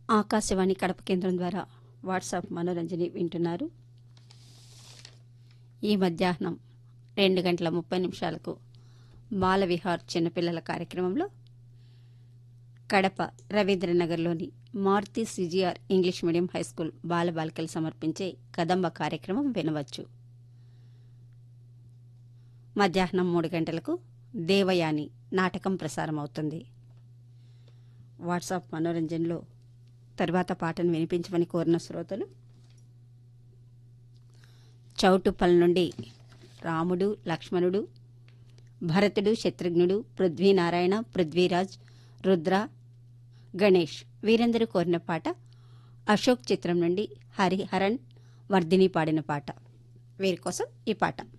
ఆకాశవాణి కడప కేంద్రం ద్వారా వాట్సాప్ మనోరంజని వింటున్నారు ఈ మధ్యాహ్నం రెండు గంటల ముప్పై నిమిషాలకు బాలవిహార్ చిన్నపిల్లల కార్యక్రమంలో కడప రవీంద్రనగర్లోని Maruti CGR English medium high school బాలబాలికలు సమర్పించే కదంబ కార్యక్రమం వినవచ్చు మధ్యాహ్నం మూడు గంటలకు దేవయాని నాటకం ప్రసారమవుతుంది వాట్సాప్ మనోరంజన్లో తర్వాత పాటను వినిపించమని కోరిన శ్రోతలు చౌటుప్పల్ నుండి రాముడు లక్ష్మణుడు భరతుడు శత్రుఘ్నుడు పృథ్వీనారాయణ పృథ్వీరాజ్ రుద్ర గణేష్ వీరందరూ కోరిన పాట అశోక్ చిత్రం నుండి హరిహరన్ వర్ధిని పాడిన పాట వీరి కోసం ఈ పాట